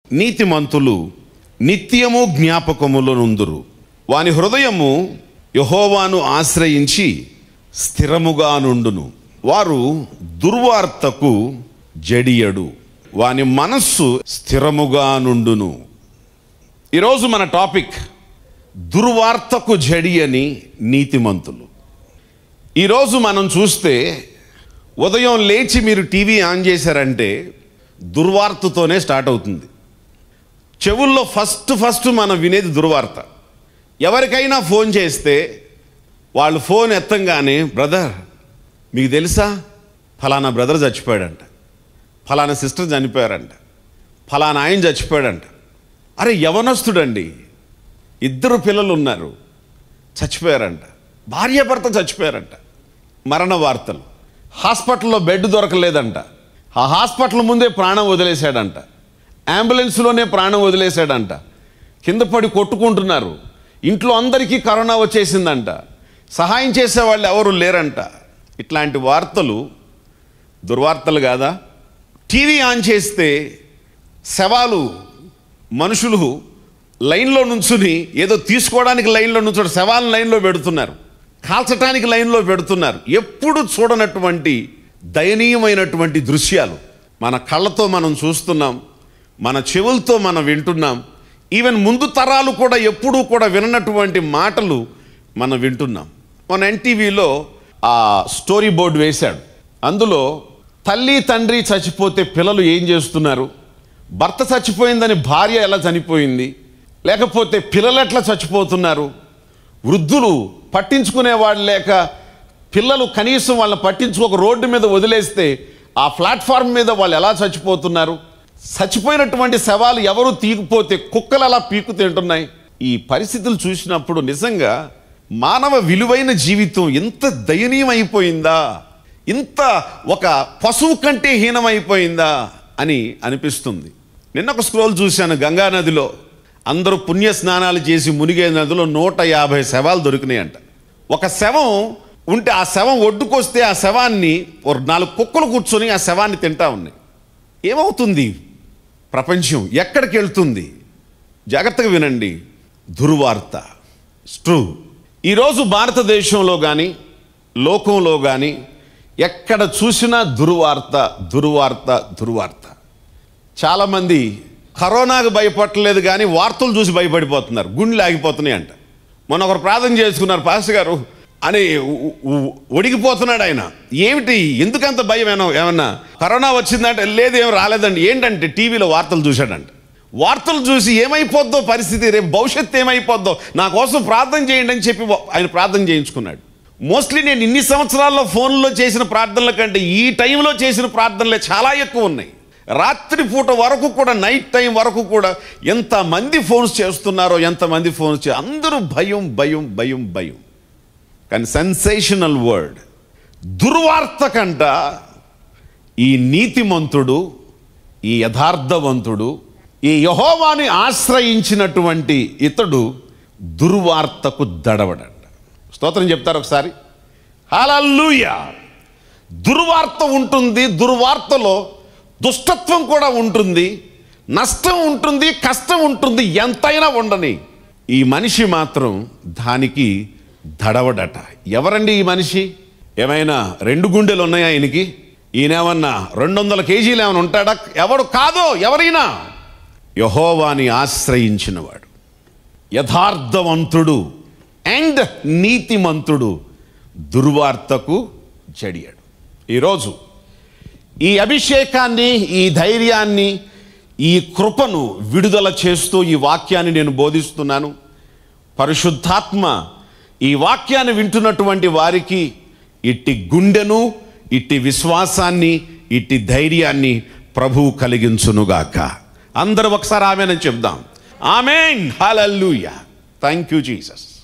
నీతిమంతులు నిత్యము జ్ఞాపకములో నుందురు వాని హృదయము యహోవాను ఆశ్రయించి స్థిరముగా నుండును వారు దుర్వార్తకు జడియడు వాని మనస్సు స్థిరముగా నుండును ఈరోజు మన టాపిక్ దుర్వార్తకు జడి అని నీతిమంతులు ఈరోజు మనం చూస్తే ఉదయం లేచి మీరు టీవీ ఆన్ చేశారంటే దుర్వార్తతోనే స్టార్ట్ అవుతుంది చెవుల్లో ఫస్ట్ ఫస్ట్ మనం వినేది దుర్వార్త ఎవరికైనా ఫోన్ చేస్తే వాళ్ళు ఫోన్ ఎత్తంగానే బ్రదర్ మీకు తెలుసా ఫలానా బ్రదర్ చచ్చిపోయాడంట ఫలానా సిస్టర్ చనిపోయారంట ఫలానా ఆయన చచ్చిపోయాడంట అరే యవనస్తుడండి ఇద్దరు పిల్లలు ఉన్నారు చచ్చిపోయారంట భార్యాభర్త చచ్చిపోయారంట మరణ వార్తలు హాస్పిటల్లో బెడ్ దొరకలేదంట ఆ హాస్పిటల్ ముందే ప్రాణం వదిలేశాడంట అంబులెన్స్లోనే ప్రాణం వదిలేశాడంట కింద పడి కొట్టుకుంటున్నారు ఇంట్లో అందరికీ కరోనా వచ్చేసిందంట సహాయం చేసే వాళ్ళు ఎవరు లేరంట ఇట్లాంటి వార్తలు దుర్వార్తలు కాదా టీవీ ఆన్ చేస్తే శవాలు మనుషులు లైన్లో నుంచుని ఏదో తీసుకోవడానికి లైన్లో నుంచోడు శవాలను లైన్లో పెడుతున్నారు కాల్చడానికి లైన్లో పెడుతున్నారు ఎప్పుడు చూడనటువంటి దయనీయమైనటువంటి దృశ్యాలు మన కళ్ళతో మనం చూస్తున్నాం మన చెవులతో మనం వింటున్నాం ఈవెన్ ముందు తరాలు కూడా ఎప్పుడూ కూడా విననటువంటి మాటలు మనం వింటున్నాం మన ఎన్టీవీలో ఆ స్టోరీ బోర్డు వేశాడు అందులో తల్లి తండ్రి చచ్చిపోతే పిల్లలు ఏం చేస్తున్నారు భర్త చచ్చిపోయిందని భార్య ఎలా చనిపోయింది లేకపోతే పిల్లలు ఎట్లా చచ్చిపోతున్నారు వృద్ధులు పట్టించుకునేవాడు లేక పిల్లలు కనీసం వాళ్ళని పట్టించుకోక రోడ్డు మీద వదిలేస్తే ఆ ప్లాట్ఫామ్ మీద వాళ్ళు ఎలా చచ్చిపోతున్నారు చచ్చిపోయినటువంటి శవాలు ఎవరు తీగిపోతే కుక్కలు ఎలా పీకు తింటున్నాయి ఈ పరిస్థితులు చూసినప్పుడు నిజంగా మానవ విలువైన జీవితం ఎంత దయనీయమైపోయిందా ఇంత ఒక పశువు కంటే హీనమైపోయిందా అని అనిపిస్తుంది నిన్న ఒక స్క్రోల్ చూశాను గంగా నదిలో అందరూ పుణ్య స్నానాలు చేసి మునిగే నదిలో నూట యాభై శవాలు దొరికినాయంట ఒక శవం ఉంటే ఆ శవం ఒడ్డుకొస్తే ఆ శవాన్ని ఒక నాలుగు కుక్కలు కూర్చొని ఆ శవాన్ని తింటా ఉన్నాయి ఏమవుతుంది ప్రపంచం ఎక్కడికి వెళ్తుంది జాగ్రత్తగా వినండి దుర్వార్త ట్రూ ఈరోజు భారతదేశంలో కానీ లోకంలో కానీ ఎక్కడ చూసినా దుర్వార్త దుర్వార్త దుర్వార్త చాలామంది కరోనాకు భయపడలేదు కానీ వార్తలు చూసి భయపడిపోతున్నారు గుండెలు ఆగిపోతున్నాయి అంట మొన్న ఒకరు ప్రార్థన చేసుకున్నారు పాస్టర్ గారు అని ఉ- ఉ- ఒడిగిపోతున్నాడు ఆయన ఏమిటి ఎందుకంత భయం ఏమన్నా ఏమన్నా కరోనా వచ్చిందంటే లేదు ఏం రాలేదండి ఏంటంటే టీవీలో వార్తలు చూశాడంట వార్తలు చూసి ఏమైపోద్దో పరిస్థితి రేపు భవిష్యత్తు ఏమైపోద్దో నా కోసం ప్రార్థన చేయండి అని చెప్పి ఆయన ప్రార్థన చేయించుకున్నాడు మోస్ట్లీ నేను ఇన్ని సంవత్సరాల్లో ఫోన్లో చేసిన ప్రార్థనల కంటే ఈ టైంలో చేసిన ప్రార్థనలే చాలా ఎక్కువ ఉన్నాయి రాత్రి పూట వరకు కూడా నైట్ టైం వరకు కూడా ఎంతమంది ఫోన్స్ చేస్తున్నారో ఎంతమంది ఫోన్స్ చే అందరూ భయం భయం భయం భయం కానీ సెన్సేషనల్ వర్డ్ దుర్వార్త కంట ఈ నీతిమంతుడు ఈ యథార్థవంతుడు ఈ యహోవాని ఆశ్రయించినటువంటి ఇతడు దుర్వార్తకు దడవడంట స్తోత్రం చెప్తారు ఒకసారి హల్లెలూయా దుర్వార్త ఉంటుంది దుర్వార్తలో దుష్టత్వం కూడా ఉంటుంది నష్టం ఉంటుంది కష్టం ఉంటుంది ఎంతైనా ఉండని ఈ మనిషి మాత్రం దానికి దడవడట ఎవరండి ఈ మనిషి ఏమైనా రెండు గుండెలు ఉన్నాయా ఆయనకి ఈయనేమన్నా రెండు వందల కేజీలు ఏమైనా ఉంటాడా ఎవడు కాదో ఎవరైనా యహోవాని ఆశ్రయించినవాడు యథార్థవంతుడు అండ్ నీతిమంతుడు దుర్వార్తకు జడియాడు ఈరోజు ఈ అభిషేకాన్ని ఈ ధైర్యాన్ని ఈ కృపను విడుదల చేస్తూ ఈ వాక్యాన్ని నేను బోధిస్తున్నాను పరిశుద్ధాత్మ ఈ వాక్యాన్ని వింటున్నటువంటి వారికి ఇట్టి గుండెను ఇట్టి విశ్వాసాన్ని ఇట్టి ధైర్యాన్ని ప్రభువు కలిగించునుగాక అందరూ ఒకసారి ఆమెనని చెప్దాం amen hallelujah thank you Jesus